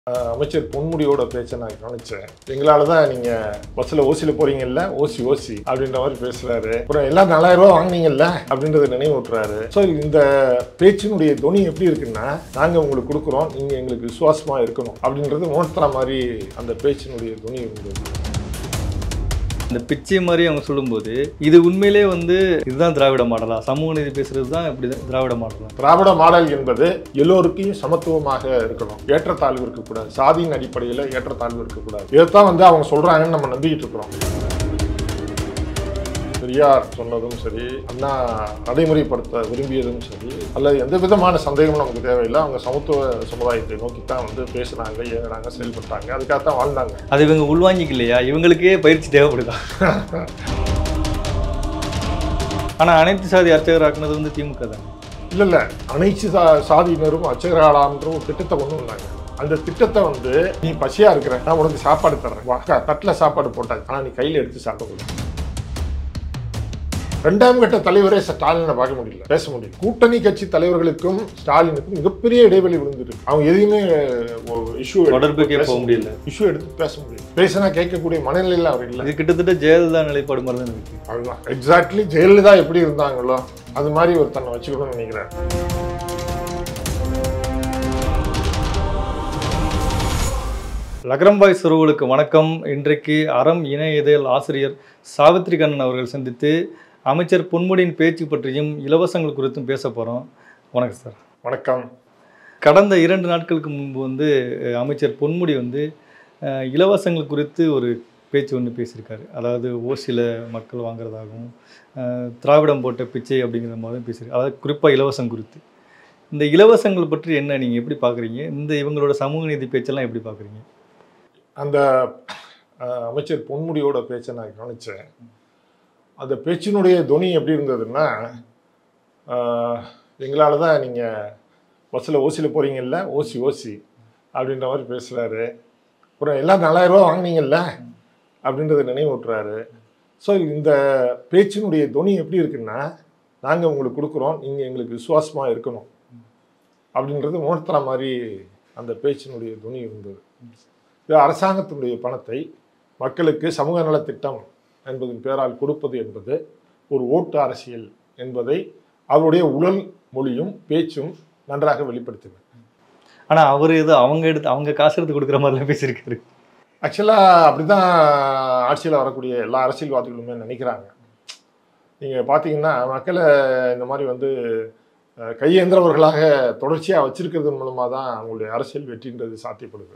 அஹ், அமைச்சர் பொன்முடியோட பேச்சை நான் கவனிச்சேன் எங்களால தான் நீங்க பஸ்ஸில் ஓசியில் போறீங்கல்ல ஓசி ஓசி அப்படின்ற மாதிரி பேசுறாரு அப்புறம் எல்லாம் நாலாயிரம் ரூபாய் வாங்குனீங்கல்ல அப்படின்றத நினைவூட்டுறாரு ஸோ இந்த பேச்சினுடைய துணி எப்படி இருக்குன்னா நாங்க உங்களுக்கு கொடுக்குறோம் நீங்க எங்களுக்கு விசுவாசமா இருக்கணும் அப்படின்றது உணர்த்துற மாதிரி அந்த பேச்சினுடைய துணி இருந்தது இந்த பிச்சை மாதிரி அவங்க சொல்லும்போது இது உண்மையிலே வந்து இதுதான் திராவிட மாடலா சமூக நீதி பேசுறது தான் இப்படி திராவிட மாடலா திராவிட மாடல் என்பது எல்லோருக்கும் சமத்துவமாக இருக்கணும் ஏற்றத்தாழ்வு இருக்கக்கூடாது சாதியின் அடிப்படையில் ஏற்றத்தாழ்வு இருக்கக்கூடாது இதைத்தான் வந்து அவங்க சொல்றாங்கன்னு நம்ம நம்பிக்கிட்டு இருக்கிறோம் பெரியார் சொன்னதும் சரி அண்ணா நடைமுறைப்படுத்த விரும்பியதும் சரி அல்லது எந்த விதமான சந்தேகமும் நமக்கு தேவையில்லை அவங்க சமத்துவ சமுதாயத்தை நோக்கி தான் வந்து பேசுனாங்க இயங்குறாங்க செயல்பட்டாங்க அதுக்காகத்தான் வாழ்ந்தாங்க அது இவங்க உள்வாங்கிக்கலையா இவங்களுக்கே பயிற்சி தேவைப்படுதா ஆனா அனைத்து சாதி அர்ச்சகர் ஆக்குனது வந்து திமுக தான் இல்ல இல்ல அனைத்து சா சாதியினரும் அச்சகராளான்ற ஒரு திட்டத்தை கொண்டு வந்தாங்க அந்த திட்டத்தை வந்து நீ பசியா இருக்கிற நான் உனக்கு சாப்பாடு தர்றேன் வா, க- தட்டுல சாப்பாடு போட்டாச்சு ஆனா நீ கையில எடுத்து சாப்பிடக்கூடாது ரெண்டாம் கட்ட தலைவரே ஸ்டாலினை பார்க்க முடியல பேச முடியல கூட்டணி கட்சி தலைவர்களுக்கும் ஸ்டாலினுக்கும் மிகப்பெரிய இடைவெளி விழுந்துருக்கு அவங்க எதையுமே ஒரு இஷ்யூ தொடர்புக்கே போக முடியல இஷ்யூ எடுத்து பேச முடியல பேசினா கேட்கக்கூடிய மனநிலையில் அவர் இல்லை இது கிட்டத்தட்ட ஜெயலலிதா நிலைப்பாடு மாதிரி தான் இருக்கு அதுதான் எக்ஸாக்ட்லி ஜெயலலிதா எப்படி இருந்தாங்களோ அது மாதிரி ஒரு தன்னை வச்சுக்கணும்னு நினைக்கிறேன் லக்ரம்பாய் சுருவலுக்கு வணக்கம் இன்றைக்கு அறம் இணைய இதழ் ஆசிரியர் சாவித்ரி கண்ணன் அவர்கள் சந்தித்து அமைச்சர் பொன்முடியின் பேச்சு பற்றியும் இலவசங்கள் குறித்தும் பேச போகிறோம் வணக்கம் சார் வணக்கம் கடந்த இரண்டு நாட்களுக்கு முன்பு வந்து அஹ், அமைச்சர் பொன்முடி வந்து அஹ், இலவசங்கள் குறித்து ஒரு பேச்சு ஒன்று பேசியிருக்காரு அதாவது ஓசியில் மக்கள் வாங்குறதாகவும் அஹ், திராவிடம் போட்ட பிச்சை அப்படிங்கிற மாதிரி பேசியிருக்காரு அதாவது குறிப்பாக இலவசம் குறித்து இந்த இலவசங்கள் பற்றி என்ன நீங்கள் எப்படி பார்க்குறீங்க இந்த இவங்களோட சமூக நீதி பேச்செல்லாம் எப்படி பார்க்குறீங்க அந்த அஹ், அமைச்சர் பொன்முடியோட பேச்சை நான் கவனிச்சேன் அந்த பேச்சினுடைய துணி எப்படி இருந்ததுன்னா எங்களால தான் நீங்கள் பஸ்ஸில் ஓசியில் போகிறீங்கல்ல ஓசி ஓசி அப்படின்ற மாதிரி பேசுகிறாரு அப்புறம் எல்லாம் நாலாயிரம் ரூபாய் வாங்குனீங்கல்ல அப்படின்றத நினைவூட்டுறாரு ஸோ இந்த பேச்சினுடைய துணி எப்படி இருக்குன்னா நாங்கள் உங்களுக்கு கொடுக்குறோம் நீங்கள் எங்களுக்கு விசுவாசமாக இருக்கணும் அப்படின்றது உணர்த்துற மாதிரி அந்த பேச்சினுடைய துணி இருந்தது இது அரசாங்கத்தினுடைய பணத்தை மக்களுக்கு சமூக நலத்திட்டம் என்பதன் பேரால் கொடுப்பது என்பது ஒரு ஓட்டு அரசியல் என்பதை அவருடைய உடல் மொழியும் பேச்சும் நன்றாக வெளிப்படுத்துது ஆனால் அவர் ஏதோ அவங்க எடுத்து அவங்க காசு எடுத்து கொடுக்குற மாதிரிலாம் பேசியிருக்காரு ஆக்சுவலாக அப்படி தான் ஆட்சியில் வரக்கூடிய எல்லா அரசியல்வாதிகளுமே நினைக்கிறாங்க நீங்கள் பார்த்தீங்கன்னா மக்களை இந்த மாதிரி வந்து அஹ், கையேந்திரவர்களாக தொடர்ச்சியாக வச்சிருக்கிறது மூலமாக தான் அவங்களுடைய அரசியல் வெற்றின்றது சாத்தியப்படுது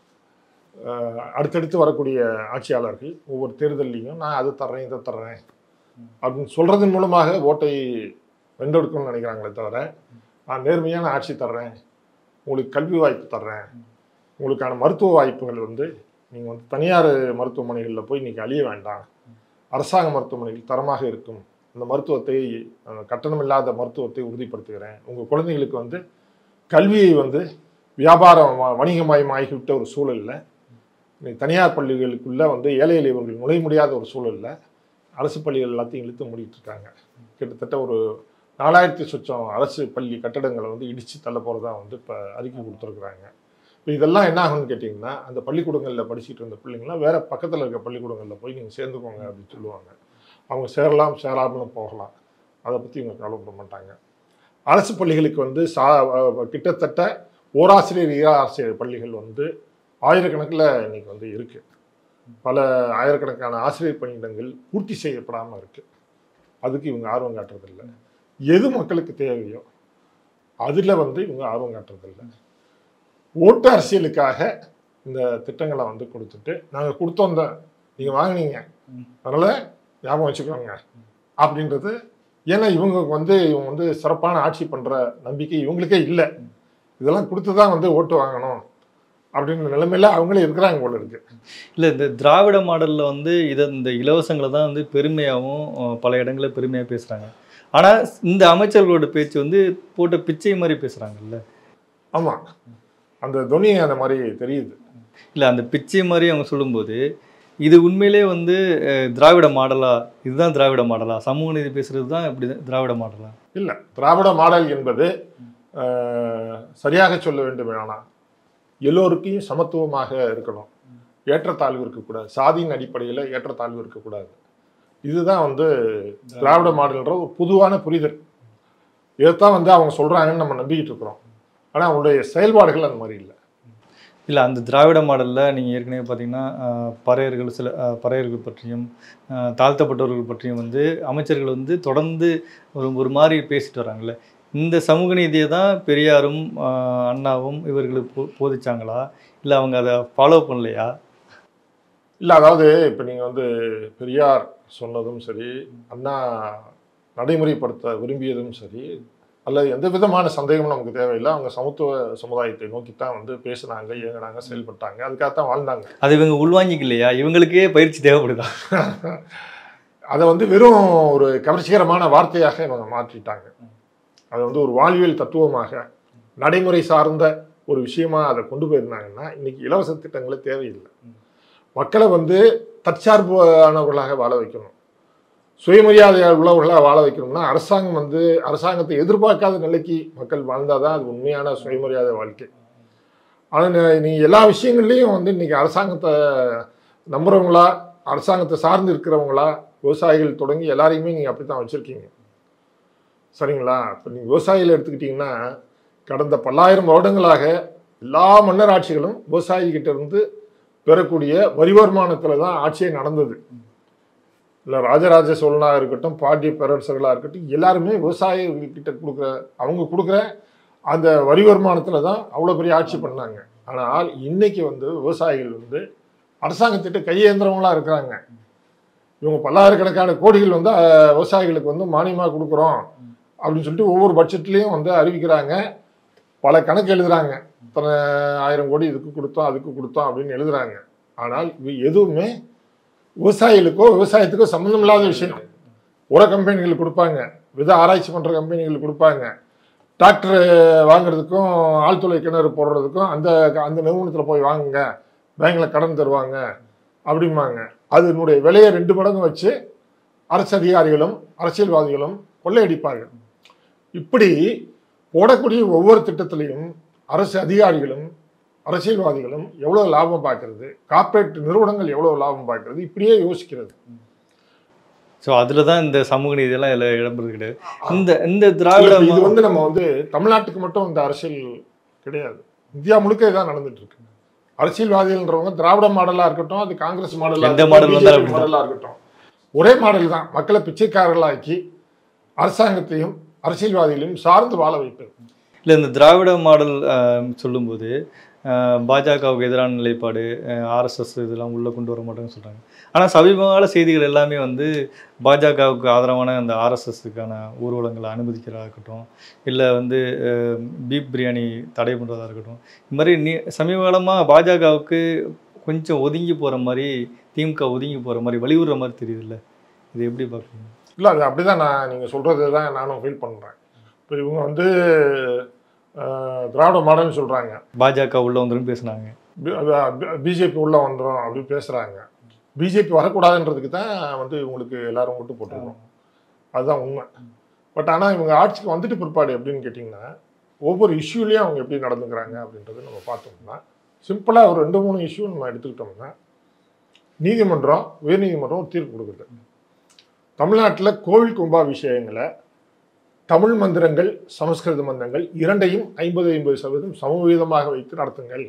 அஹ், அடுத்தடுத்து வரக்கூடிய ஆட்சியாளர்கள் ஒவ்வொரு தேர்தல்லையும் நான் அதை தர்றேன் இதை தர்றேன் அப்படின்னு சொல்கிறதன் மூலமாக ஓட்டை வென்றெடுக்கணும்னு நினைக்கிறாங்களே தவிர நான் நேர்மையான ஆட்சி தர்றேன் உங்களுக்கு கல்வி வாய்ப்பு தர்றேன் உங்களுக்கான மருத்துவ வாய்ப்புகள் வந்து நீங்கள் வந்து தனியார் மருத்துவமனைகளில் போய் நீங்கள் அழிய வேண்டாம் அரசாங்க மருத்துவமனைகள் தரமாக இருக்கும் அந்த மருத்துவத்தை அஹ், கட்டணமில்லாத மருத்துவத்தை உறுதிப்படுத்துகிறேன் உங்கள் குழந்தைகளுக்கு வந்து கல்வியை வந்து வியாபாரம் வ- வணிகமயமாகிவிட்ட ஒரு சூழலில் நீ தனியார் பள்ளிகளுக்குள்ளே வந்து ஏழை எளியவர்கள் நுழைய முடியாத ஒரு சூழலில் அரசு பள்ளிகள் எல்லாத்தையும் இழுத்து மூடிட்டு இருக்காங்க கிட்டத்தட்ட ஒரு நாலாயிரத்தி சொச்சம் அரசு பள்ளி கட்டடங்களை வந்து இடித்து தள்ள போகிறதா வந்து இப்போ அறிக்கை கொடுத்துருக்குறாங்க இப்போ இதெல்லாம் என்ன ஆகும்னு கேட்டிங்கன்னா அந்த பள்ளிக்கூடங்களில் படிச்சுட்டு இருந்த பிள்ளைங்களாம் வேறு பக்கத்தில் இருக்க பள்ளிக்கூடங்களில் போய் நீங்கள் சேர்ந்துக்கோங்க அப்படின்னு சொல்லுவாங்க அவங்க சேரலாம் சேராமலும் போகலாம் அதை பற்றி இவங்க கவலைப்பட மாட்டாங்க அரசு பள்ளிகளுக்கு வந்து சா அஹ் கிட்டத்தட்ட ஓராசிரியர் ஈராசிரியர் பள்ளிகள் வந்து ஆயிரக்கணக்கில் இன்னைக்கு வந்து இருக்குது பல ஆயிரக்கணக்கான ஆசிரியர் பணியிடங்கள் பூர்த்தி செய்யப்படாமல் இருக்குது அதுக்கு இவங்க ஆர்வம் காட்டுறதில்ல எது மக்களுக்கு தேவையோ அதில் வந்து இவங்க ஆர்வம் காட்டுறதில்ல ஓட்டு அரசியலுக்காக இந்த திட்டங்களை வந்து கொடுத்துட்டு நாங்கள் கொடுத்தோம் தான் நீங்கள் வாங்குனீங்க அதனால் ஞாபகம் வச்சுக்கோங்க அப்படின்றது ஏன்னா இவங்க வந்து இவங்க வந்து சிறப்பான ஆட்சி பண்ணுற நம்பிக்கை இவங்களுக்கே இல்லை இதெல்லாம் கொடுத்து தான் வந்து ஓட்டு வாங்கணும் அப்படின்ற நிலைமையில அவங்களே இருக்கிறாங்க போல இருக்கு இல்லை இந்த திராவிட மாடலில் வந்து இதை இந்த இலவசங்களை தான் வந்து பெருமையாகவும் அஹ், பல இடங்களில் பெருமையாக பேசுகிறாங்க ஆனால் இந்த அமைச்சர்களோட பேச்சு வந்து போட்ட பிச்சை மாதிரி பேசுகிறாங்கல்ல ஆமாம் அந்த துணி அந்த மாதிரி தெரியுது இல்லை அந்த பிச்சை மாதிரி அவங்க சொல்லும்போது இது உண்மையிலே வந்து அஹ், திராவிட மாடலா இதுதான் திராவிட மாடலா சமூக நீதி பேசுறது தான் இப்படி திராவிட மாடலா இல்லை திராவிட மாடல் என்பது அஹ், சரியாக சொல்ல வேண்டுமானால் எல்லோருக்கும் சமத்துவமாக இருக்கணும் ஏற்றத்தாழ்வு இருக்கக்கூடாது சாதியின் அடிப்படையில் ஏற்றத்தாழ்வு இருக்கக்கூடாது இதுதான் வந்து திராவிட மாடல்ன்ற ஒரு பொதுவான புரிதல் இதைத்தான் வந்து அவங்க சொல்றாங்கன்னு நம்ம நம்பிக்கிட்டு இருக்கிறோம் ஆனா அவங்களுடைய செயல்பாடுகள் அந்த மாதிரி இல்லை இல்லை அந்த திராவிட மாடலில் நீங்கள் ஏற்கனவே பார்த்தீங்கன்னா ஆஹ், பறையர்கள் சில ஆஹ், பறையர்கள் பற்றியும் ஆஹ், தாழ்த்தப்பட்டவர்கள் பற்றியும் வந்து அமைச்சர்கள் வந்து தொடர்ந்து ஒரு ஒரு மாதிரி பேசிட்டு வராங்கல்ல இந்த சமூக நீதியை தான் பெரியாரும் ஆஹ், அண்ணாவும் இவர்களுக்கு போ போதிச்சாங்களா இல்லை அவங்க அதை ஃபாலோ பண்ணலையா இல்லை அதாவது இப்போ நீங்கள் வந்து பெரியார் சொன்னதும் சரி அண்ணா நடைமுறைப்படுத்த விரும்பியதும் சரி அல்லது எந்த விதமான சந்தேகமும் நமக்கு தேவையில்லை அவங்க சமத்துவ சமுதாயத்தை நோக்கித்தான் வந்து பேசுனாங்க இயங்குனாங்க செயல்பட்டாங்க அதுக்காகத்தான் வாழ்ந்தாங்க அதை இவங்க உள்வாங்கிக்கலையா இவங்களுக்கே பயிற்சி தேவைப்படுதா அதை வந்து வெறும் ஒரு கவர்ச்சிகரமான வார்த்தையாக இவங்க மாற்றிட்டாங்க அதை வந்து ஒரு வாழ்வியல் தத்துவமாக நடைமுறை சார்ந்த ஒரு விஷயமா அதை கொண்டு போயிருந்தாங்கன்னா இன்னைக்கு இலவச திட்டங்களே தேவையில்லை மக்களை வந்து தற்சார்பானவர்களாக வாழ வைக்கணும் சுயமரியாதை உள்ளவர்களாக வாழ வைக்கணும்னா அரசாங்கம் வந்து அரசாங்கத்தை எதிர்பார்க்காத நிலைக்கு மக்கள் வாழ்ந்தாதான் அது உண்மையான சுயமரியாதை வாழ்க்கை ஆனால் நீ எல்லா விஷயங்கள்லையும் வந்து இன்னைக்கு அரசாங்கத்தை நம்புறவங்களா அரசாங்கத்தை சார்ந்து இருக்கிறவங்களா விவசாயிகள் தொடங்கி எல்லாரையுமே நீங்கள் அப்படி தான் வச்சுருக்கீங்க சரிங்களா இப்போ நீங்கள் விவசாயிகள் எடுத்துக்கிட்டிங்கன்னா கடந்த பல்லாயிரம் வருடங்களாக எல்லா மன்னர் ஆட்சிகளும் விவசாயிகிட்ட இருந்து பெறக்கூடிய வரி வருமானத்தில் தான் ஆட்சியே நடந்தது இல்லை ராஜராஜ சோழனாக இருக்கட்டும் பாண்டிய பேரரசர்களாக இருக்கட்டும் எல்லாருமே விவசாயிகிட்ட கொடுக்குற அவங்க கொடுக்குற அந்த வரி வருமானத்தில் தான் அவ்வளோ பெரிய ஆட்சி பண்ணாங்க ஆனால் இன்னைக்கு வந்து விவசாயிகள் வந்து அரசாங்கத்திட்ட கையேந்திரவங்களா இருக்கிறாங்க இவங்க பல்லாயிரக்கணக்கான கோடிகள் வந்து அஹ், விவசாயிகளுக்கு வந்து மானியமாக கொடுக்குறோம் அப்படின்னு சொல்லிட்டு ஒவ்வொரு பட்ஜெட்லேயும் வந்து அறிவிக்கிறாங்க பல கணக்கு எழுதுறாங்க இத்தனை ஆயிரம் கோடி இதுக்கு கொடுத்தோம் அதுக்கு கொடுத்தோம் அப்படின்னு எழுதுறாங்க ஆனால் இவை எதுவுமே விவசாயிகளுக்கோ விவசாயத்துக்கோ சம்மந்தம் இல்லாத விஷயம் உர கம்பெனிகள் கொடுப்பாங்க வித ஆராய்ச்சி பண்ணுற கம்பெனிகள் கொடுப்பாங்க டிராக்டர் வாங்குறதுக்கும் ஆழ்துளை கிணறு போடுறதுக்கும் அந்த அந்த நிறுவனத்தில் போய் வாங்குங்க பேங்கில் கடன் தருவாங்க அப்படிம்பாங்க அதனுடைய விலையை ரெண்டு மடங்கு வச்சு அரசு அதிகாரிகளும் அரசியல்வாதிகளும் கொள்ளையடிப்பார்கள் இப்படி போடக்கூடிய ஒவ்வொரு திட்டத்திலையும் அரசு அதிகாரிகளும் அரசியல்வாதிகளும் எவ்வளோ லாபம் பார்க்கறது கார்ப்பரேட் நிறுவனங்கள் எவ்வளோ லாபம் பார்க்கறது இப்படியே யோசிக்கிறது ஸோ அதில் தான் இந்த சமூக நீதியெல்லாம் இதில் இடம்பெறது கிடையாது இந்த இந்த திராவிட இல்ல, இது மா- வந்து நம்ம வந்து தமிழ்நாட்டுக்கு மட்டும் இந்த அரசியல் கிடையாது இந்தியா முழுக்க இதான் நடந்துட்டு இருக்கு அரசியல்வாதிகள்ன்றவங்க திராவிட மாடலா இருக்கட்டும் அது காங்கிரஸ் மாடலா எந்த மாடல் வந்தாலும் அப்படிதான். மாடலா இருக்கட்டும் ஒரே மாடல் தான் மக்களை பிச்சைக்காரர்களாக்கி அரசாங்கத்தையும் அரசியல்வாதிகளையும் சார்ந்து வாழ வைப்பது இல்லை இந்த திராவிட மாடல் ஆஹ், சொல்லும்போது ஆஹ், பாஜகவுக்கு எதிரான நிலைப்பாடு ஆர்எஸ்எஸ் இதெல்லாம் உள்ளே கொண்டு வர மாட்டேன்னு சொல்கிறாங்க ஆனால் சமீபகால செய்திகள் எல்லாமே வந்து பாஜகவுக்கு ஆதரவான அந்த ஆர்எஸ்எஸ்க்கான ஊர்வலங்களை அனுமதிக்கிறதா இருக்கட்டும் இல்லை வந்து ஆஹ், பீப் பிரியாணி தடை பண்ணுறதா இருக்கட்டும் இது மாதிரி நீ சமீப காலமாக பாஜகவுக்கு கொஞ்சம் ஒதுங்கி போகிற மாதிரி திமுக ஒதுங்கி போகிற மாதிரி வலியுறுற மாதிரி தெரியுதுல்ல இது எப்படி பார்க்குறீங்க இல்லை அது அப்படிதான் நான் நீங்கள் சொல்கிறது தான் நானும் ஃபீல் பண்ணுறேன் இப்போ இவங்க வந்து அஹ், திராவிட மாடல்னு சொல்கிறாங்க பாஜக உள்ள வந்துடும் பேசுனாங்க பிஜேபி உள்ள வந்துடும் அப்படி பேசுகிறாங்க பிஜேபி வரக்கூடாதுன்றதுக்கு தான் வந்து இவங்களுக்கு எல்லாரும் ஓட்டு போட்டிருக்கோம் அதுதான் உண்மை பட் ஆனால் இவங்க ஆட்சிக்கு வந்துட்டு பிற்பாடு எப்படின்னு கேட்டிங்கன்னா ஒவ்வொரு இஷ்யூலையும் அவங்க எப்படி நடந்துக்கிறாங்க அப்படின்றத நம்ம பார்த்தோம்னா சிம்பிளாக ஒரு ரெண்டு மூணு இஷ்யூ நம்ம எடுத்துக்கிட்டோம்னா நீதிமன்றம் உயர்நீதிமன்றம் ஒரு தீர்ப்பு கொடுக்குது தமிழ்நாட்டில் கோவில் கும்பாபிஷேகங்களை தமிழ் மந்திரங்கள் சமஸ்கிருத மந்திரங்கள் இரண்டையும் ஐம்பது ஐம்பது சதவீதம் சமவீதமாக வைத்து நடத்துங்கள்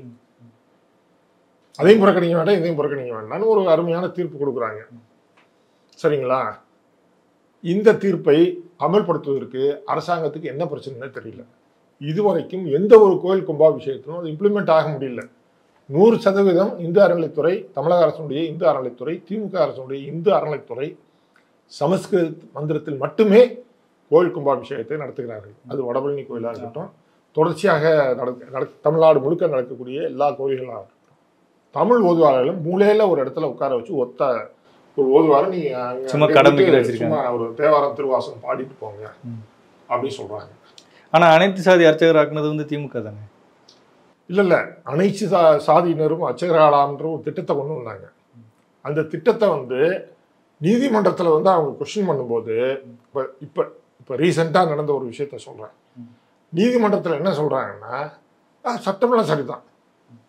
அதையும் புறக்கணிக்க வேண்டாம் இதையும் புறக்கணிக்க வேண்டாம்னு ஒரு அருமையான தீர்ப்பு கொடுக்குறாங்க சரிங்களா இந்த தீர்ப்பை அமல்படுத்துவதற்கு அரசாங்கத்துக்கு என்ன பிரச்சனைன்னு தெரியல இதுவரைக்கும் எந்த ஒரு கோயில் கும்பாபிஷேகத்திலும் அது இம்ப்ளிமெண்ட் ஆக முடியல நூறு சதவீதம் இந்து அறநிலைத்துறை தமிழக அரசுடைய இந்து அறநிலைத்துறை திமுக அரசுடைய இந்து அறநிலைத்துறை சமஸ்கிருத மந்திரத்தில் மட்டுமே கோயில் கும்பாபிஷேகத்தை நடத்துகிறார்கள் அது வடபழனி கோயிலாக இருக்கட்டும் தொடர்ச்சியாக நடக்க நடக்க தமிழ்நாடு முழுக்க நடக்கக்கூடிய எல்லா கோயில்களாக இருக்கட்டும் தமிழ் ஓதுவாளர்களும் மூலையில ஒரு இடத்துல உட்கார வச்சு ஒத்த ஒரு ஓதுவாரை நீங்க அங்க சும்மா அப்படியே கடமைக்கு விட்டு வச்சிருக்காங்க. சும்மா ஒரு தேவாரம் திருவாசகம் பாடிட்டு போங்க ம். அப்படின்னு சொல்றாங்க ஆனால் அனைத்து சாதி அர்ச்சகர் ஆக்குனது வந்து திமுக தானே இல்ல இல்ல அனைத்து சா சாதியினரும் அச்சகராடான்ற ஒரு திட்டத்தை கொண்டு வந்தாங்க அந்த திட்டத்தை வந்து நீதிமன்றத்தில் வந்து அவங்க கொஸ்டின் பண்ணும்போது இப்போ இப்போ இப்போ ரீசெண்டாக நடந்த ஒரு விஷயத்த சொல்கிறேன் நீதிமன்றத்தில் என்ன சொல்கிறாங்கன்னா "ஆ, சட்டமெல்லாம் சரிதான்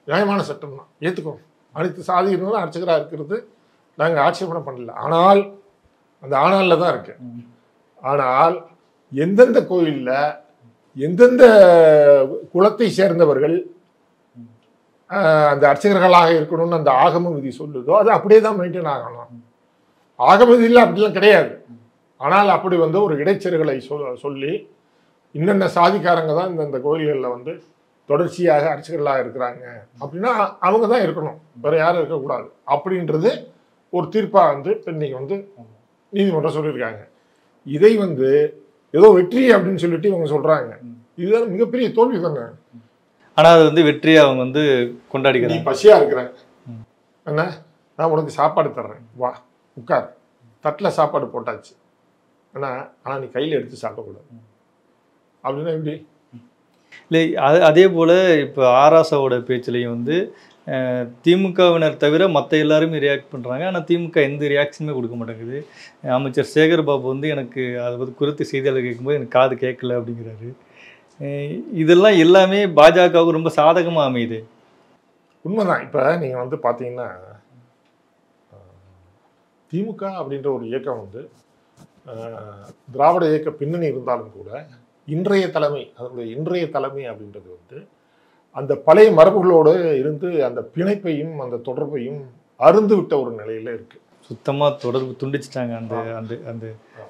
நியாயமான சட்டம் தான் ஏற்றுக்கோ அனைத்து சாதியினரும் அர்ச்சகராக இருக்கிறது நாங்கள் ஆட்சேபனை பண்ணல ஆனால் அந்த ஆனாலில் தான் இருக்கு ஆனால் எந்தெந்த கோயிலில் எந்தெந்த குலத்தை சேர்ந்தவர்கள் ஆஹ், அந்த அர்ச்சகர்களாக இருக்கணும்னு அந்த ஆகம விதி சொல்லுதோ அது அப்படியே தான் மெயின்டைன் ஆகணும் ஆகம விதியில் அப்படிலாம் கிடையாது ஆனால் அப்படி வந்து ஒரு இடைச்செருகளை சொல் சொல்லி இன்னென்ன சாதிக்காரங்க தான் இந்த இந்த கோயில்களில் வந்து தொடர்ச்சியாக அர்ச்சகர்களாக இருக்கிறாங்க அப்படின்னா அவங்க தான் இருக்கணும் வேற யாரும் இருக்கக்கூடாது அப்படின்றது ஒரு தீர்ப்பாக வந்து இப்ப இன்னைக்கு வந்து நீதிமன்றம் சொல்லியிருக்காங்க இதை வந்து ஏதோ வெற்றி அப்படின்னு சொல்லிட்டு இவங்க சொல்றாங்க இதுதான் மிகப்பெரிய தோல்வி தானே ஆனா அது வந்து வெற்றியை அவங்க வந்து நீ கொண்டாடிக்கிறாங்க பசியா இருக்கிற ம். என்ன நான் உனக்கு சாப்பாடு தர்றேன் வா உட்கார் தட்டில் சாப்பாடு போட்டாச்சு என்ன ஆனா நீ கையில எடுத்து சாப்பிடக்கூடாது அப்படின்னா எப்படி இல்லை அது அதே போல் இப்போ ஆராசாவோட பேச்சுலையும் வந்து அஹ், திமுகவினர் தவிர மற்ற எல்லாருமே ரியாக்ட் பண்ணுறாங்க ஆனால் திமுக எந்த ரியாக்ஷனுமே கொடுக்க மாட்டேங்குது அமைச்சர் சேகர் பாபு வந்து எனக்கு அதை பற்றி குறித்து செய்தியாளர் கேட்கும்போது எனக்கு காது கேட்கல அப்படிங்கிறாரு அஹ், இதெல்லாம் எல்லாமே பாஜகவுக்கு ரொம்ப சாதகமாக அமையுது உண்மைதான் இப்போ நீங்கள் வந்து பார்த்தீங்கன்னா அஹ், திமுக அப்படின்ற ஒரு இயக்கம் வந்து அஹ், திராவிட இயக்க பின்னணி இருந்தாலும் கூட இன்றைய தலைமை அதனுடைய இன்றைய தலைமை அப்படின்றது வந்து அந்த பழைய மரபுகளோடு இருந்து அந்த பிணைப்பையும் அந்த தொடர்பையும் அருந்து விட்ட ஒரு நிலையில இருக்கு சுத்தமாக தொடர்பு துண்டிச்சிட்டாங்க அந்த அந்த அந்த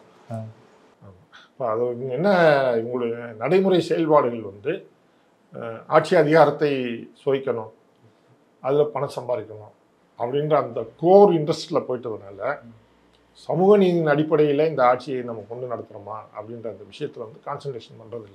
இப்போ அது என்ன இவங்களுடைய நடைமுறை செயல்பாடுகள் வந்து அஹ், ஆட்சி அதிகாரத்தை சுவைக்கணும் அதில் பணம் சம்பாதிக்கணும் அப்படின்ற அந்த கோர் இன்ட்ரெஸ்டில் போயிட்டதுனால சமூக நீதியின் அடிப்படையில் இந்த ஆட்சியை நம்ம கொண்டு நடத்துகிறோமா அப்படின்ற அந்த விஷயத்தில் வந்து கான்சன்ட்ரேஷன் பண்ணுறதில்ல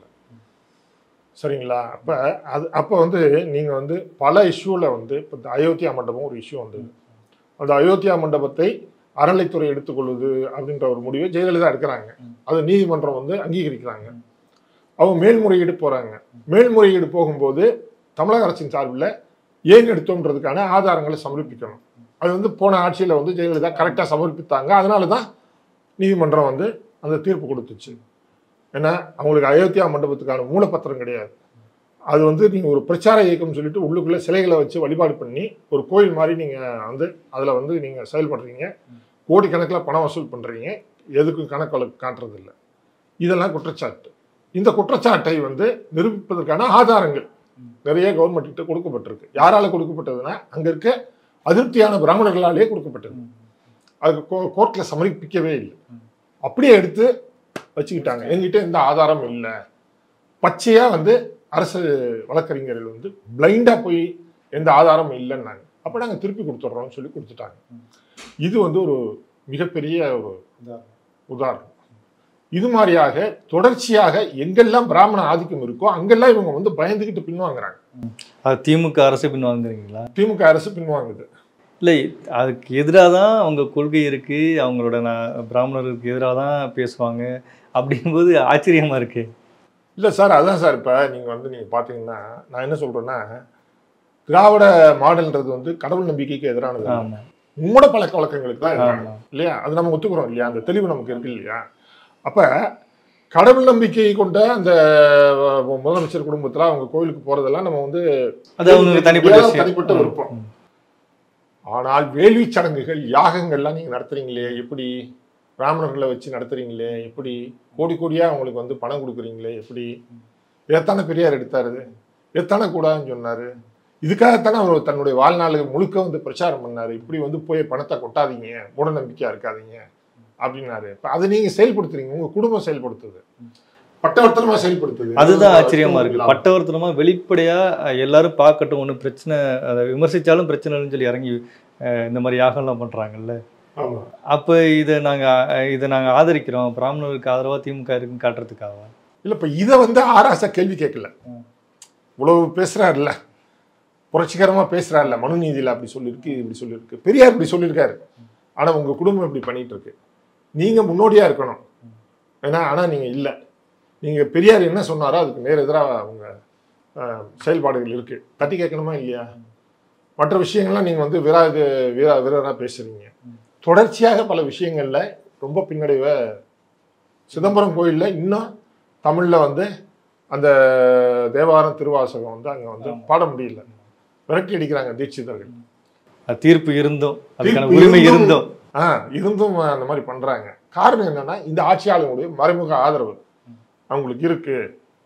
சரிங்களா அப்போ அது அப்போ வந்து நீங்கள் வந்து பல இஷ்யூவில் வந்து இப்போ இந்த அயோத்தியா மண்டபம் ஒரு இஷ்யூ வந்தது அந்த அயோத்தியா மண்டபத்தை அறநிலைத்துறை எடுத்துக்கொள்வது அப்படின்ற ஒரு முடிவை ஜெயலலிதா எடுக்கிறாங்க அது நீதிமன்றம் வந்து அங்கீகரிக்கிறாங்க அவங்க மேல்முறையீடு போகிறாங்க மேல்முறையீடு போகும்போது தமிழக அரசின் சார்பில் ஏன் எடுத்தோன்றதுக்கான ஆதாரங்களை சமர்ப்பிக்கணும் அது வந்து போன ஆட்சியில் வந்து ஜெயலலிதா கரெக்டாக சமர்ப்பித்தாங்க அதனால தான் நீதிமன்றம் வந்து அந்த தீர்ப்பு கொடுத்துச்சு ஏன்னா அவங்களுக்கு அயோத்தியா மண்டபத்துக்கான மூலப்பத்திரம் கிடையாது அது வந்து நீங்கள் ஒரு பிரச்சார இயக்கம் சொல்லிட்டு உள்ளுக்குள்ளே சிலைகளை வச்சு வழிபாடு பண்ணி ஒரு கோயில் மாதிரி நீங்கள் வந்து அதில் வந்து நீங்கள் செயல்படுறீங்க கோடிக்கணக்கில் பணம் வசூல் பண்ணுறீங்க எதுக்கும் கணக்கு காட்டுறதில்ல இதெல்லாம் குற்றச்சாட்டு இந்த குற்றச்சாட்டை வந்து நிரூபிப்பதற்கான ஆதாரங்கள் நிறைய கவர்மெண்ட் கிட்ட கொடுக்கப்பட்டிருக்கு யாரால கொடுக்கப்பட்டதுன்னா அங்க இருக்க அதிருப்தியான பிராமணர்களாலே கொடுக்கப்பட்டது அதுக்கு கோ- கோர்ட்ல சமர்ப்பிக்கவே இல்லை அப்படியே எடுத்து வச்சுக்கிட்டாங்க எங்கிட்ட எந்த ஆதாரம் இல்லை பச்சையா வந்து அரசு வழக்கறிஞர்கள் வந்து பிளைண்டா போய் எந்த ஆதாரமும் இல்லைன்னாங்க அப்ப நாங்க திருப்பி கொடுத்துட்றோம்னு சொல்லி கொடுத்துட்டாங்க இது வந்து ஒரு மிகப்பெரிய ஒரு உதாரணம் இது மாதிரியாக தொடர்ச்சியாக எங்கெல்லாம் பிராமண ஆதிக்கம் இருக்கோ அங்கெல்லாம் இவங்க வந்து பயந்துகிட்டு பின்வாங்குறாங்க அது திமுக அரசு பின் வாங்குறீங்களா திமுக அரசு பின்வாங்குது இல்லை அதுக்கு எதிராக தான் அவங்க கொள்கை இருக்குது அவங்களோட நான் பிராமணருக்கு எதிராக தான் பேசுவாங்க அப்படிங்கும்போது ஆச்சரியமாக இருக்கு இல்லை சார் அதான் சார் இப்போ நீங்கள் வந்து நீங்கள் பார்த்தீங்கன்னா நான் என்ன சொல்கிறேன்னா திராவிட மாடல்ன்றது வந்து கடவுள் நம்பிக்கைக்கு எதிரானது இல்ல. ஆமாம் மூட பழக்க வழக்கங்களுக்கு தான் எதிரானது. ஆமாம் இல்லையா அது நம்ம ஒத்துக்கிறோம் இல்லையா அந்த தெளிவு நமக்கு இருக்கு இல்லையா அப்போ கடவுள் நம்பிக்கை கொண்ட அந்த அஹ், முதலமைச்சர் குடும்பத்தில் அவங்க கோயிலுக்கு போகிறதெல்லாம் நம்ம வந்து அது அவங்க தனிப்பட்ட விஷயம் தனிப்பட்ட ம், விருப்பம் ம். ஆனால் வேள்வி சடங்குகள் யாகங்கள்லாம் நீங்கள் நடத்துறீங்களே எப்படி பிராமணர்களை வச்சு நடத்துறீங்களே எப்படி கோடி கோடியாக அவங்களுக்கு வந்து பணம் கொடுக்குறீங்களே எப்படி இதைத்தானே பெரியார் எடுத்தாரு இதைத்தானே கூடாதுன்னு சொன்னார் இதுக்காகத்தானே அவர் தன்னுடைய வாழ்நாள் முழுக்க வந்து பிரச்சாரம் பண்ணார் இப்படி வந்து போய் பணத்தை கொட்டாதீங்க மூட நம்பிக்கையாக இருக்காதீங்க அப்படின்னாரு இப்போ அதை நீங்கள் செயல்படுத்துறீங்க உங்கள் குடும்பம் செயல்படுத்துது பட்டவர்த்தனமாக செயல்படுத்துது அதுதான் ஆச்சரியமா இருக்கு பட்டவர்த்தனமா வெளிப்படையா அஹ், எல்லாரும் பார்க்கட்டும் ஒன்றும் பிரச்சனை அதை விமர்சிச்சாலும் பிரச்சனை இல்லைன்னு சொல்லி இறங்கி அஹ், இந்த மாதிரி யாகம்லாம் பண்றாங்கல்ல ஆமா அப்போ இதை நாங்க அஹ், இதை நாங்க ஆதரிக்கிறோம் பிராமணருக்கு ஆதரவா திமுக இருக்குன்னு காட்டுறதுக்காக இல்ல இப்ப இதை வந்து ஆராசா கேள்வி கேட்கல ம். இவ்வளவு பேசுறாருல்ல புரட்சிகரமா பேசுறாருல்ல மனு நீதியில அப்படி சொல்லியிருக்கு இப்படி சொல்லியிருக்கு பெரியார் இப்படி சொல்லியிருக்காரு ஆனா உங்க குடும்பம் இப்படி பண்ணிட்டு இருக்கு நீங்க முன்னோடியா இருக்கணும் ஏன்னா ஆனா நீங்க இல்ல நீங்க பெரியார் என்ன சொன்னாரோ அதுக்கு நேர் எதிராக அவங்க அஹ், செயல்பாடுகள் இருக்கு தட்டி கேட்கணுமா இல்லையா மற்ற விஷயங்கள்லாம் நீங்க வந்து வீரா இது வீரா வீரரா பேசுறீங்க தொடர்ச்சியாக பல விஷயங்கள்ல ரொம்ப பின்னடைவை சிதம்பரம் கோயில்ல இன்னும் தமிழ்ல வந்து அந்த தேவாரம் திருவாசகம் வந்து அங்க வந்து ஆமா. பாட முடியல விரட்டி அடிக்கிறாங்க தீட்சிதர்கள் அது தீர்ப்பு இருந்தும் அதுக்கான தீர்ப்பு உரிமை இருந்தும் இருந்தும் ஆ இருந்தும் அந்த மாதிரி பண்றாங்க காரணம் என்னன்னா இந்த ஆட்சியாளர்களுடைய மறைமுக ஆதரவு அவங்களுக்கு இருக்கு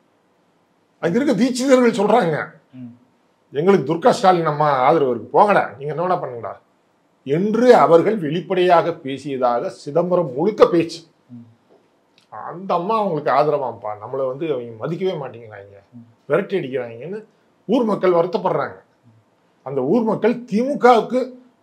அங்க இருக்க தீட்சிதர்கள் சொல்றாங்க ம். எங்களுக்கு துர்கா ஸ்டாலின் அம்மா ஆதரவு இருக்கு போங்கடா நீங்க என்ன வேணா பண்ணுங்கடா என்று அவர்கள் வெளிப்படையாக பேசியதாக சிதம்பரம் முழுக்க பேச்சு ம். அந்த அம்மா அவங்களுக்கு ஆதரவாம்ப்பா நம்மளை வந்து அவங்க மதிக்கவே மாட்டேங்கிறாங்க விரட்டி அடிக்கிறாங்கன்னு ஊர் மக்கள் வருத்தப்படுறாங்க அந்த ஊர் மக்கள் திமுகவுக்கு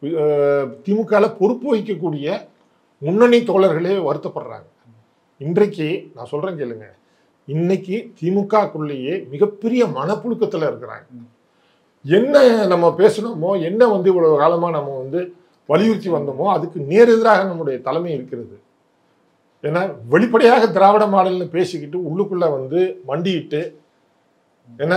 திமுகவில் பொறுப்பு வகிக்கக்கூடிய முன்னணி தோழர்களே வருத்தப்படுறாங்க இன்றைக்கு நான் சொல்றேன் கேளுங்க இன்னைக்கு திமுகக்குள்ளேயே மிகப்பெரிய மனப்புழுக்கத்தில் இருக்கிறாங்க என்ன நம்ம பேசணுமோ என்ன வந்து இவ்வளவு காலமா நம்ம வந்து வலியுறுத்தி வந்தோமோ அதுக்கு நேர் எதிராக நம்முடைய தலைமை இருக்கிறது ஏன்னா வெளிப்படையாக திராவிட மாடல்னு பேசிக்கிட்டு உள்ளுக்குள்ள வந்து மண்டியிட்டு என்ன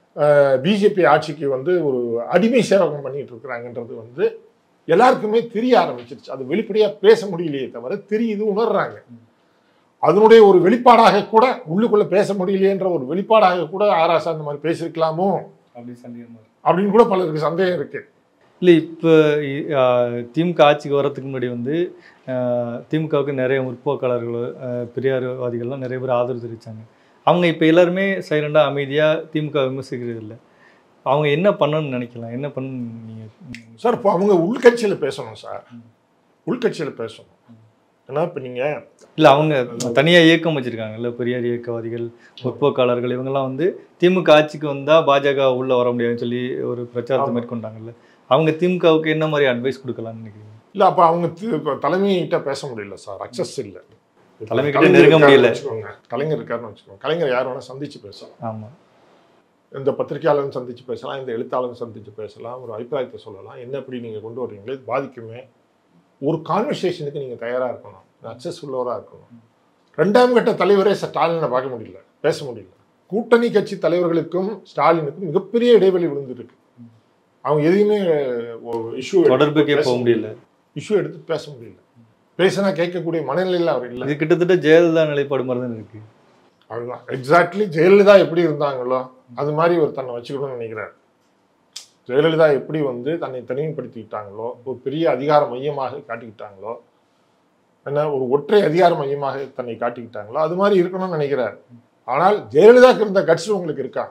பிஜேபி ஆட்சிக்கு வந்து ஒரு அடிமை சேவகம் பண்ணிட்டு இருக்கிறாங்கன்றது வந்து எல்லாருக்குமே தெரிய ஆரம்பிச்சிருச்சு அது வெளிப்படையா பேச முடியலையே தவிர தெரியுது உணர்றாங்க அதனுடைய ஒரு வெளிப்பாடாக கூட உள்ளுக்குள்ள பேச முடியலையேன்ற ஒரு வெளிப்பாடாக கூட ஆராசா அந்த மாதிரி பேசியிருக்கலாமோ அப்படி சந்தேகமா இருக்கு. அப்படின்னு கூட பலருக்கு சந்தேகம் இருக்கு இல்லை இப்போ திமுக ஆட்சிக்கு வர்றதுக்கு முன்னாடி வந்து அஹ், திமுகவுக்கு நிறைய முற்போக்காளர்கள் அஹ், பெரியார்வாதிகள்லாம் நிறைய பேர் ஆதரவு தெரிவித்தாங்க அவங்க இப்போ எல்லாருமே சைலண்டாக அமைதியாக திமுக விமர்சிக்கிறது இல்லை அவங்க என்ன பண்ணணும்னு நினைக்கலாம் என்ன பண்ண நீங்கள் சார் இப்போ அவங்க உள்கட்சியில பேசணும் சார் உள்கட்சியில பேசணும் ஏன்னா இப்போ நீங்க இல்லை அவங்க தனியாக இயக்கம் வச்சுருக்காங்கல்ல பெரியார் இயக்கவாதிகள் முற்போக்காளர்கள் இவங்கெல்லாம் வந்து திமுக ஆட்சிக்கு வந்தால் பாஜக உள்ளே வர முடியாதுன்னு சொல்லி ஒரு பிரச்சாரத்தை ஆமா. மேற்கொண்டாங்கல்ல அவங்க திமுகவுக்கு என்ன மாதிரி அட்வைஸ் கொடுக்கலாம்னு நினைக்கிறீங்க இல்ல அப்ப அவங்க தி- இப்ப தலைமையிட்ட பேச முடியல சார் அக்சஸ் இல்ல இப்ப தலைமைகிட்ட கலைஞர் நெருங்க இருக்காருன்னு முடியல. வச்சுக்கோங்க. கலைஞர் இருக்காருன்னு வச்சுக்கோங்க கலைஞர் யார் வேணா சந்திச்சு பேசலாம் ஆமாம் இந்த பத்திரிகையாளரும் சந்திச்சு பேசலாம் இந்த எழுத்தாளரும் சந்திச்சு பேசலாம் ஒரு அபிப்பிராயத்தை சொல்லலாம் என்ன எப்படி நீங்க கொண்டு வர்றீங்களே இது பாதிக்குமே ஒரு கான்வர்சேஷனுக்கு நீங்க தயாரா இருக்கணும் அக்சஸ் உள்ளவரா இருக்கணும் ரெண்டாம் கட்ட தலைவரே ஸ்டாலினை பார்க்க முடியல பேச முடியல கூட்டணி கட்சி தலைவர்களுக்கும் ஸ்டாலினுக்கும் மிகப்பெரிய இடைவெளி விழுந்துருக்கு அவங்க எதையுமே ஒரு இஷ்யூ தொடர்புக்கே போக முடியல இஷ்யூ எடுத்து பேச முடியல பேசினா கேட்கக்கூடிய மனநிலையில் அவர் இல்லை இது கிட்டத்தட்ட ஜெயலலிதா நிலைப்பாடு மாதிரி தான் இருக்கு அதுதான் எக்ஸாக்ட்லி ஜெயலலிதா எப்படி இருந்தாங்களோ அது மாதிரி ஒரு தன்னை வச்சுக்கணும்னு நினைக்கிறார் ஜெயலலிதா எப்படி வந்து தன்னை தனிமைப்படுத்திக்கிட்டாங்களோ ஒரு பெரிய அதிகார மையமாக காட்டிக்கிட்டாங்களோ என்ன ஒரு ஒற்றை அதிகார மையமாக தன்னை காட்டிக்கிட்டாங்களோ அது மாதிரி இருக்கணும்னு நினைக்கிறார் ஆனால் ஜெயலலிதாக்கு இருந்த கட்சி உங்களுக்கு இருக்கா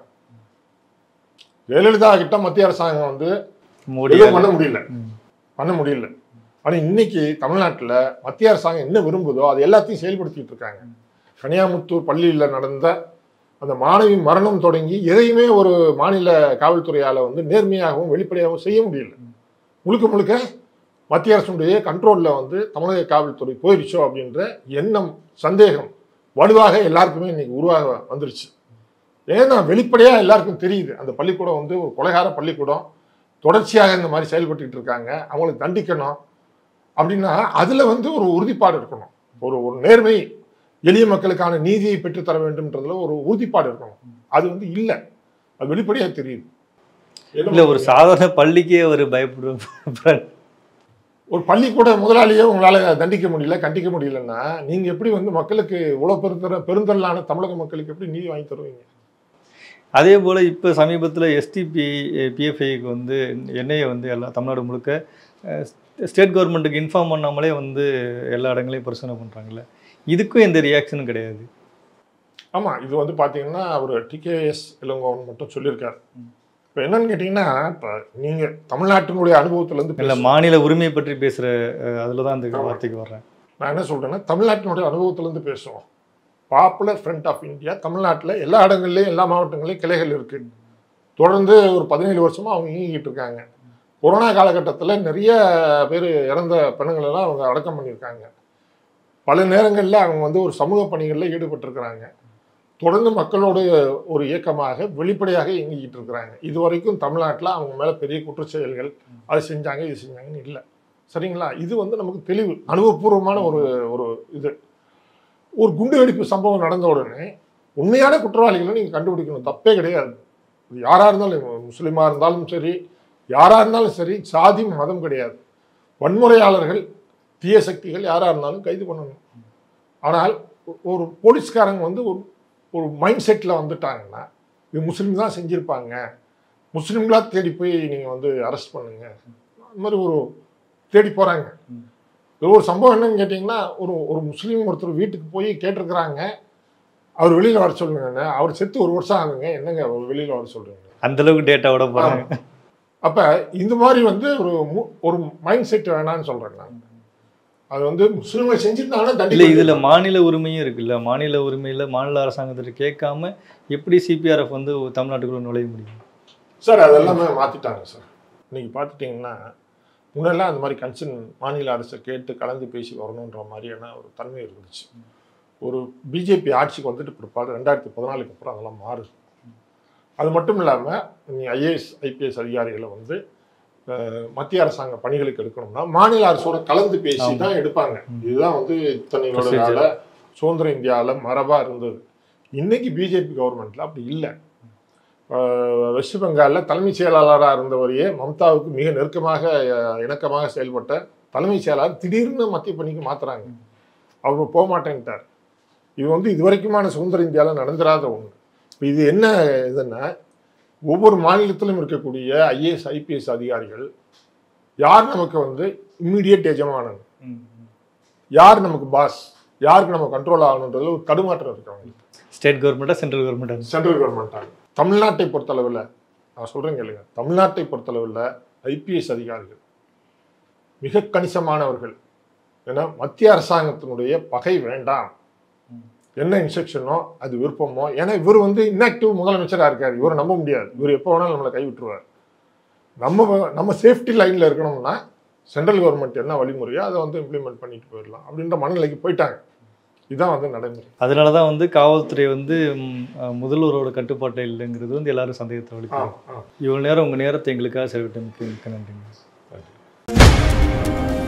ஜெயலலிதா கிட்ட மத்திய அரசாங்கம் வந்து மோடி எதுவும் பண்ண முடியல ம். பண்ண முடியல ஆனா இன்னைக்கு தமிழ்நாட்டுல மத்திய அரசாங்கம் என்ன விரும்புதோ அது எல்லாத்தையும் செயல்படுத்திட்டு இருக்காங்க கனியாமுத்தூர் பள்ளியில நடந்த அந்த மாணவி மரணம் தொடங்கி எதையுமே ஒரு மாநில காவல்துறையால வந்து நேர்மையாகவும் வெளிப்படையாகவும் செய்ய முடியல முழுக்க முழுக்க மத்திய அரசுடைய கண்ட்ரோல்ல வந்து தமிழக காவல்துறை போயிருச்சோ அப்படின்ற எண்ணம் சந்தேகம் வலுவாக எல்லாருக்குமே இன்னைக்கு உருவாக வந்துருச்சு ஏன்னா வெளிப்படையா எல்லாருக்கும் தெரியுது அந்த பள்ளிக்கூடம் வந்து ஒரு கொலைகார பள்ளிக்கூடம் தொடர்ச்சியாக இந்த மாதிரி செயல்பட்டுக்கிட்டு இருக்காங்க அவங்களுக்கு தண்டிக்கணும் அப்படின்னா அதுல வந்து ஒரு உறுதிப்பாடு இருக்கணும் ஒரு ஒரு நேர்மை எளிய மக்களுக்கான நீதியை பெற்றுத்தர வேண்டும்ன்றதுல ஒரு உறுதிப்பாடு இருக்கணும் அது வந்து இல்லை அது வெளிப்படையா தெரியுது இல்ல ஒரு சாதாரண பள்ளிக்கே ஒரு பயப்படுற ஒரு பள்ளிக்கூட முதலாளியே உங்களால தண்டிக்க முடியல கண்டிக்க முடியலன்னா நீங்க எப்படி வந்து மக்களுக்கு இவ்வளவு பெருந்தர பெருந்தரலான தமிழக மக்களுக்கு எப்படி நீதி வாங்கி தருவீங்க அதே போல் இப்போ சமீபத்தில் எஸ்டிபி பிஎஃப்ஐக்கு வந்து என்ஐஏ வந்து எல்லா தமிழ்நாடு முழுக்க ஸ்டேட் கவர்மெண்ட்டுக்கு இன்ஃபார்ம் பண்ணாமலே வந்து எல்லா இடங்களையும் பரிசோதனை பண்ணுறாங்கல்ல இதுக்கும் எந்த ரியாக்ஷனும் கிடையாது ஆமா இது வந்து பாத்தீங்கன்னா அவர் டிகேஎஸ் இளங்கோவன் மட்டும் சொல்லியிருக்காரு இப்போ என்னன்னு கேட்டீங்கன்னா இப்போ நீங்க தமிழ்நாட்டினுடைய அனுபவத்துல இருந்து இல்லை பேசுறேன். மாநில உரிமையை பற்றி பேசுகிற அதில் தான் அந்த வார்த்தைக்கு வர்றேன் நான் என்ன சொல்றேன்னா தமிழ்நாட்டினுடைய அனுபவத்துல இருந்து பேசுவோம் பாப்புலர் ஃப்ரண்ட் ஆஃப் இந்தியா தமிழ்நாட்டில் எல்லா இடங்கள்லையும் எல்லா மாவட்டங்களையும் கிளைகள் இருக்கு தொடர்ந்து ஒரு பதினேழு வருஷமா அவங்க இயங்கிட்டு இருக்காங்க கொரோனா காலகட்டத்தில் நிறைய பேர் இறந்த பெண்கள் எல்லாம் அவங்க அடக்கம் பண்ணியிருக்காங்க பல நேரங்களில் அவங்க வந்து ஒரு சமூக பணிகளில் ஈடுபட்டிருக்கிறாங்க தொடர்ந்து மக்களோட ஒரு இயக்கமாக வெளிப்படையாக இயங்கிக்கிட்டு இருக்கிறாங்க இது வரைக்கும் தமிழ்நாட்டில் அவங்க மேலே பெரிய குற்றச்செயல்கள் அது செஞ்சாங்க இது செஞ்சாங்கன்னு இல்லை சரிங்களா இது வந்து நமக்கு தெளிவு அனுபவபூர்வமான ஒரு ஒரு இது ஒரு குண்டு வெடிப்பு சம்பவம் நடந்த உடனே உண்மையான குற்றவாளிகளை நீங்கள் கண்டுபிடிக்கணும் தப்பே கிடையாது இது யாரா இருந்தாலும் முஸ்லீமா இருந்தாலும் சரி யாரா இருந்தாலும் சரி சாதி மதம் கிடையாது வன்முறையாளர்கள் தீய சக்திகள் யாரா இருந்தாலும் கைது பண்ணணும் ஆனால் ஒ- ஒரு போலீஸ்காரங்க வந்து ஒரு ஒரு மைண்ட் செட்டில் வந்துட்டாங்கன்னா இது முஸ்லீம் தான் செஞ்சுருப்பாங்க முஸ்லீம்களா தேடி போய் நீங்கள் வந்து அரெஸ்ட் பண்ணுங்க அந்த மாதிரி ஒரு தேடி போகிறாங்க ம். இது ஒரு சம்பவம் என்னன்னு கேட்டிங்கன்னா ஒரு ஒரு முஸ்லீம் ஒருத்தர் வீட்டுக்கு போய் கேட்டிருக்கிறாங்க அவர் வெளியில் வர சொல்லுங்க அவர் செத்து ஒரு வருஷம் ஆகுங்க என்னங்க அவர் வெளியில் வர சொல்கிறீங்க அந்த அளவுக்கு டேட்டாவோட போறாங்க அப்போ இந்த மாதிரி வந்து ஒரு மு- ஒரு மைண்ட் செட் வேணான்னு சொல்கிறேன் நான் அது வந்து முஸ்லீம்கள் செஞ்சுருந்தாங்கன்னா இல்ல தண்டி இதுல மாநில உரிமையும் இருக்குல்ல மாநில உரிமையில மாநில அரசாங்கத்திட்ட கேட்காம எப்படி சிபிஆர்எஃப் வந்து தமிழ்நாட்டுக்குள்ள நுழைய முடியும் சார் அதெல்லாமே மாற்றிட்டாங்க சார் இன்னைக்கு பார்த்துட்டிங்கன்னா முன்னெல்லாம் அந்த மாதிரி கன்சர்ன் மாநில அரசை கேட்டு கலந்து பேசி வரணுன்ற மாதிரியான ஒரு தன்மை இருந்துச்சு ஒரு பிஜேபி ஆட்சிக்கு வந்துட்டு பிற்பாடு ரெண்டாயிரத்தி பதினாலுக்கு அப்புறம் அதெல்லாம் மாறுது அது மட்டும் இல்லாமல் நீ ஐஏஎஸ் ஐபிஎஸ் அதிகாரிகளை வந்து அஹ், மத்திய அரசாங்க பணிகளுக்கு எடுக்கணும்னா மாநில அரசோட கலந்து பேசி ஆமா. தான் எடுப்பாங்க ம். இதுதான் வந்து இத்தனை Procedure. வருட சுதந்திர இந்தியாவில் மரபாக இருந்தது இன்னைக்கு பிஜேபி கவர்மெண்ட்ல அப்படி இல்லை ஆஹ் வெஸ்ட் பெங்காலில் தலைமைச் செயலாளராக இருந்தவரையே மம்தாவுக்கு மிக நெருக்கமாக அஹ், இணக்கமாக செயல்பட்ட தலைமைச் செயலாளர் திடீர்னு மத்திய பணிக்கு மாத்துறாங்க அவர் போக மாட்டேன்ட்டார் இது வந்து இதுவரைக்குமான சுதந்திர இந்தியாவில் நடந்துராத ஒன்று இப்போ இது என்ன இதுன்னா ஒவ்வொரு மாநிலத்திலும் இருக்கக்கூடிய ஐஏஎஸ் ஐபிஎஸ் அதிகாரிகள் யார் நமக்கு வந்து இம்மிடியட் எஜமானன் யார் நமக்கு பாஸ் யாருக்கு நம்ம கண்ட்ரோல் ஆகணுன்றதுல ஒரு தடுமாற்றம் இருக்கு அவங்களுக்கு ஸ்டேட் கவர்மெண்டா சென்ட்ரல் கவர்மெண்டா சென்ட்ரல் கவர்மெண்ட்டாக தமிழ்நாட்டை பொறுத்தளவில் நான் சொல்கிறேன் கேளுங்க தமிழ்நாட்டை பொறுத்தளவில் ஐபிஎஸ் அதிகாரிகள் மிக கணிசமானவர்கள் ஏன்னா மத்திய அரசாங்கத்தினுடைய பகை வேண்டாம் என்ன இன்ஸ்ட்ரக்ஷனோ அது விருப்பமோ ஏன்னா இவர் வந்து இன்ஆக்டிவ் முதலமைச்சராக இருக்கார் இவரை நம்ப முடியாது இவர் எப்போ வேணாலும் நம்மளை கைவிட்டுருவார் நம்ம வ- நம்ம சேஃப்டி லைனில் இருக்கணும்னா சென்ட்ரல் கவர்மெண்ட் என்ன வழிமுறையோ அதை வந்து இம்ப்ளிமெண்ட் பண்ணிட்டு போயிடலாம் அப்படின்ற மனநிலைக்கு போயிட்டாங்க இதுதான் வந்து நடைமுறை அதனால தான் வந்து காவல்துறை வந்து ம், அஹ், முதல்வரோட கட்டுப்பாட்டை இல்லைங்கிறது வந்து எல்லாரும் சந்தேகத்தை ஆ வலிக்கும் ஆ இவ்வளோ நேரம் உங்கள் நேரத்தை எங்களுக்காக செலவிட்டு மிக்க மிக்க நன்றிங்க நன்றி